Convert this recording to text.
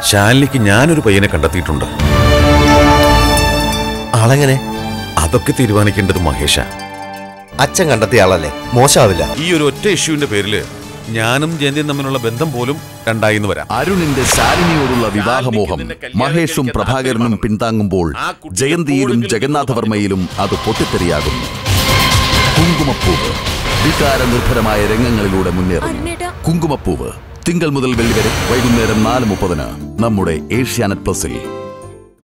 ശാലിനിക്ക് ഞാനൊരു പയ്യനെ കണ്ടെത്തിയിട്ടുണ്ട് ആളെങ്ങനെ അതൊക്കെ തീരുമാനിക്കേണ്ടത് മഹേഷ അച്ഛൻ കണ്ടെത്തിയ ആളല്ലേ മോശമാവില്ല ഈ ഒരു ഒറ്റ ഇഷ്യൂവിന്റെ പേരില് ഞാനും ജയന്തിയും തമ്മിലുള്ള ബന്ധം പോലും രണ്ടായിന്ന് വരാം അരുണിന്റെ ശാലിനിയോടുള്ള വിവാഹമോഹം മഹേഷും പ്രഭാകരനും പിന്താങ്ങുമ്പോൾ ജയന്തിയിലും ജഗന്നാഥവർമ്മയിലും അത് പൊട്ടിത്തെറിയാകുന്നു കുങ്കുമപ്പൂവ് വികാര നിർഭരമായ രംഗങ്ങളിലൂടെ മുന്നേറുന്നു കുങ്കുമപ്പൂവ് തിങ്കൾ മുതൽ വെള്ളി വരെ വൈകുന്നേരം നാല് മുപ്പതിന് നമ്മുടെ ഏഷ്യാനെറ്റ് പ്ലസിൽ